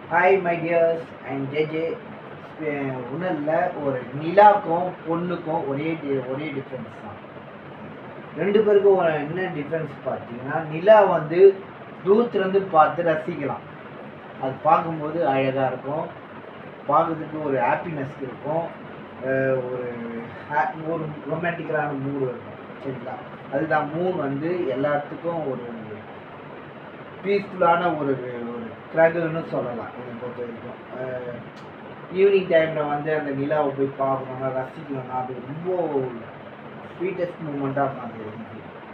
hi my dears and ஜேஜே ஒன்றும் இல்லை ஒரு நிலாக்கும் பொண்ணுக்கும் ஒரே di- ஒரே டிஃப்ரென்ஸ் தான் ரெண்டு பேருக்கும் ஒரு என்ன டிஃப்ரென்ஸ் பார்த்தீங்கன்னா நிலா வந்து தூரத்துலேருந்து பார்த்து ரசிக்கலாம் அது பார்க்கும்போது அழகாக இருக்கும் பார்க்கறதுக்கு ஒரு ஹாப்பினஸ் இருக்கும் அஹ் ஒரு ha- ஒரு ரொமான்டிக்கலான மூடு இருக்கும் சரிங்களா அதுதான் மூன் வந்து எல்லாத்துக்கும் ஒரு பீஸ்ஃபுல்லான ஒரு ஒரு கிரகம்னு சொல்லலாம் என்னை பொறுத்த வரைக்கும் ஈவினிங் டைமில் வந்து அந்த நிலாவை போய் பார்க்கணும்னா ரசிக்கணும்னா அது ரொம்ப ஸ்வீட்டஸ்ட் மூமெண்ட்டாக இருக்கும் அது எனக்கு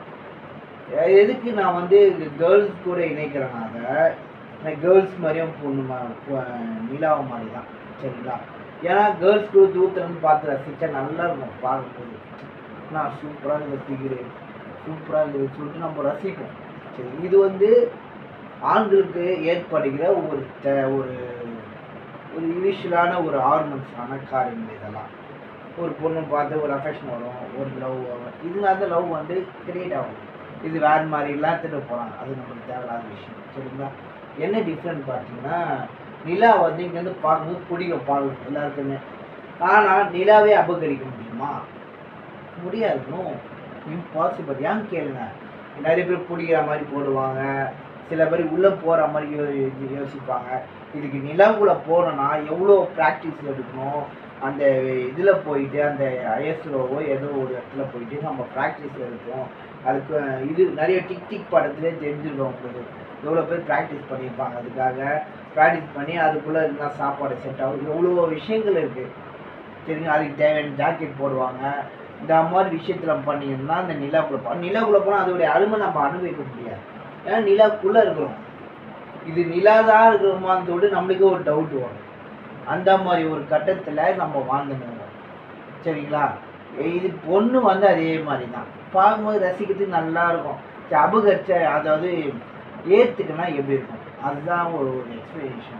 அஹ் எதுக்கு நான் வந்து கேர்ள்ஸ் கூட இணைக்கிறேன்னா அதை நான் கேர்ள்ஸ் மாதிரியும் பொண்ணு மா பொ- நிலாவை மாதிரி தான் சரிங்களா ஏன்னா கேர்ள்ஸ் கூட தூரத்துலேருந்து பார்த்து ரசித்தா நல்லா இருக்கும் பார்க்கும்போது நான் சூப்பராக இருக்குது ஃபிகரு சூப்பராக இருக்குது சொல்லிட்டு நம்ம ரசிப்போம் சரி இது வந்து ஆண்களுக்கு ஏற்படுகிற ஒரு த ஒரு ஒரு யூஷுவலான ஒரு ஹார்மோன்ஸான காரியங்கள் இதெல்லாம் ஒரு பொண்ணு பார்த்து ஒரு அஃபெக்ஷன் வரும் ஒரு லவ் வரும் இது அந்த லவ் வந்து கிரியேட் ஆகும் இது வேறு மாதிரிலாம் திட்டு போகிறாங்க அது நம்மளுக்கு தேவையில்லாத விஷயம் சரிங்களா என்ன டிஃப்ரெண்ட் பார்த்தீங்கன்னா நிலா வந்து இங்கேருந்து பார்க்கும்போது பிடிக்கும் பார்க்கணும் எல்லாருக்குமே ஆனால் நிலாவே அபகரிக்க முடியுமா முடியாது நோ இம்பாசிபிள் ஏன் கேளுங்க நிறைய பேர் பிடிக்கிற மாதிரி போடுவாங்க சில பேர் உள்ளே போகிற மாதிரி யோ யோ- யோசிப்பாங்க இதுக்கு நிலவுக்குள்ள போகணும்னா எவ்வளோ ப்ராக்டிஸ் எடுக்கணும் அந்த இதில் போயிட்டு அந்த ஐஎஸ்ஓவோ ஏதோ ஒரு இடத்துல போயிட்டு நம்ம ப்ராக்டிஸ் எடுக்கணும் அதுக்கு இது நிறைய டிக் டிக் படத்துலேயே தெரிஞ்சிருக்கோம் உங்களுக்கு எவ்வளோ பேர் ப்ராக்டிஸ் பண்ணியிருப்பாங்க அதுக்காக ப்ராக்டிஸ் பண்ணி அதுக்குள்ளே இருந்தால் சாப்பாடு செட் ஆகும் எவ்வளோ விஷயங்கள் இருக்குது சரிங்க அதுக்கு தேவையான ஜாக்கெட் போடுவாங்க இந்த மாதிரி விஷயத்தில் பண்ணியிருந்தா அந்த நிலாக்குள்ளே போ நிலாக்குள்ளே போனால் அதோடைய அருமை நம்ம அனுபவிக்க முடியாது ஏன்னா நிலாக்குள்ளே இருக்கிறோம் இது நிலா தான் இருக்கிறோமான்னு சொல்லிட்டு நம்மளுக்கே ஒரு டவுட் வரும் அந்த மாதிரி ஒரு கட்டத்தில் நம்ம வாழ்ந்துன்னு சரிங்களா இது பொண்ணு வந்து அதே மாதிரி தான் பார்க்கும்போது ரசிக்கிறதுக்கு நல்லா இருக்கும் சரி, அபகரிச்ச அதாவது ஏற்றுக்குன்னா எப்படி இருக்கும் அதுதான் ஒரு ஒரு எக்ஸ்பிளனேஷன்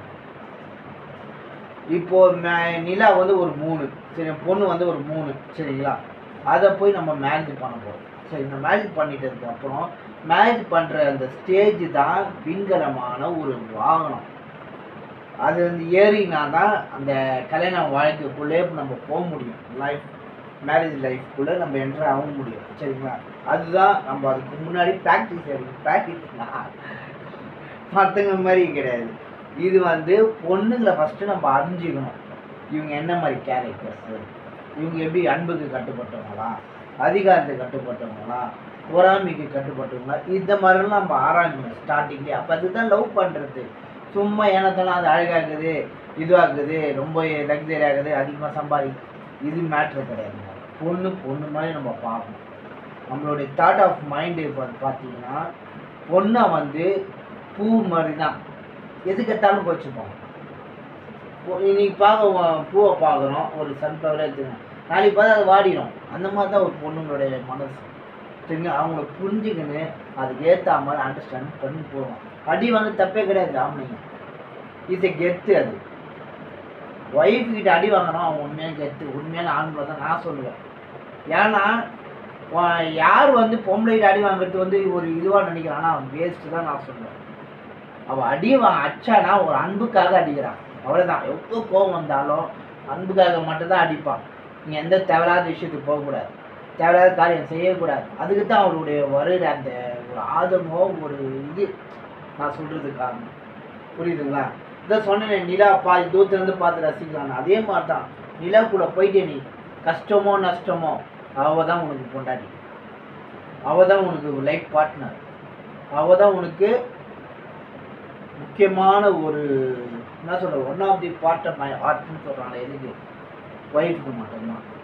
இப்போ ம- நிலா வந்து ஒரு மூணு சரி பொண்ணு வந்து ஒரு மூணு சரிங்களா அதை போய் நம்ம மேரேஜ் பண்ண போகிறோம் சரி இந்த மேரேஜ் பண்ணிட்டதுக்கு அப்புறம் மேரேஜ் பண்ணுற அந்த ஸ்டேஜ் தான் விண்கலமான ஒரு வாகனம் அது வந்து ஏறினா தான் அந்த கல்யாண வாழ்க்கைக்குள்ளே நம்ம போக முடியும் லைஃப் மேரேஜ் லைஃப்குள்ளே நம்ம என்ட்ரு ஆக முடியும் சரிங்களா அதுதான் நம்ம அதுக்கு முன்னாடி ப்ராக்டிஸ் எடுக்கணும் ப்ராக்டிஸ்னா மற்றவங்க மாதிரி கிடையாது இது வந்து பொண்ணுங்களை ஃபஸ்ட்டு நம்ம அறிஞ்சிக்கணும் இவங்க என்ன மாதிரி கேரக்டர்ஸு இவங்க எப்படி அன்புக்கு கட்டுப்பட்டவங்களா அதிகாரத்துக்கு கட்டுப்பட்டவங்களா பொறாமைக்கு கட்டுப்பட்டவங்களா இந்த மாதிரிலாம் நம்ம ஆராய்க்கணும் ஸ்டார்டிங்லேயே அப்போ அதுதான் லவ் பண்ணுறது சும்மா ஏனத்தெல்லாம் அது அழகாகுது இதுவாகுது ரொம்ப லக்ஸரி ஆகுது அதிகமாக சம்பாதி இது மேட்ரு கிடையாதுங்க பொண்ணு பொண்ணு மாதிரி நம்ம பார்க்கணும் நம்மளுடைய தாட் ஆஃப் மைண்டு பார்த்தீங்கன்னா பொண்ணை வந்து பூ மாதிரி தான் எதுக்கெத்தாலும் வச்சுப்போம் இன்னைக்கு பார்க்க வ- பூவை பார்க்குறோம் ஒரு சன்ஃப்ளவரை எடுத்துக்கணும் நாளைக்கு பார்த்தா அது வாடிடும் அந்த மாதிரி தான் ஒரு பொண்ணுங்களுடைய மனசு சரிங்க அவங்கள புரிஞ்சுக்கின்னு அதுக்கு ஏற்ற மாதிரி அண்டர்ஸ்டாண்ட் பண்ணி போவோம் அடி வந்து தப்பே கிடையாது ஆம்பளைங்க இது கெத்து அது ஒய்ஃப் கிட்ட அடி வாங்குறோம் அவன் உண்மையான கெத்து உண்மையான ஆண்களை தான் நான் சொல்லுவேன் ஏன்னா வா- யார் வந்து பொம்பளைகிட்ட அடி வாங்குறது வந்து ஒரு இதுவாக நினைக்கிறான்னா அவன் வேஸ்ட்டு தான் நான் சொல்லுவேன் அவள் அடி வா அடிச்சானா ஒரு அன்புக்காக அடிக்கிறான் அவ்வளோதான் எவ்வளோ கோவம் வந்தாலும் அன்புக்காக மட்டும்தான் அடிப்பான் நீ எந்த தேவையில்லாத விஷயத்துக்கு போகக்கூடாது தேவையில்லாத காரியம் செய்யக்கூடாது அதுக்கு தான் அவளுடைய வருகிற அந்த ஒரு ஆதமோ ஒரு இது நான் சொல்கிறது காரணம் புரியுதுங்களா இதான் சொன்னேன் நிலா பாதி தூரத்துலேருந்து பார்த்து ரசிக்கலாம் அதே மாதிரி தான் நிலா கூட போயிட்டே நீ கஷ்டமோ நஷ்டமோ அவ தான் உனக்கு பொண்டாட்டி அவ தான் உனக்கு லைஃப் பார்ட்னர் அவ தான் உனக்கு முக்கியமான ஒரு என்ன சொல்ற one of the part of my ஹார்ட்னு சொல்கிறாங்க எதுக்கு ஒய்ஃபுக்கு மட்டும்தான்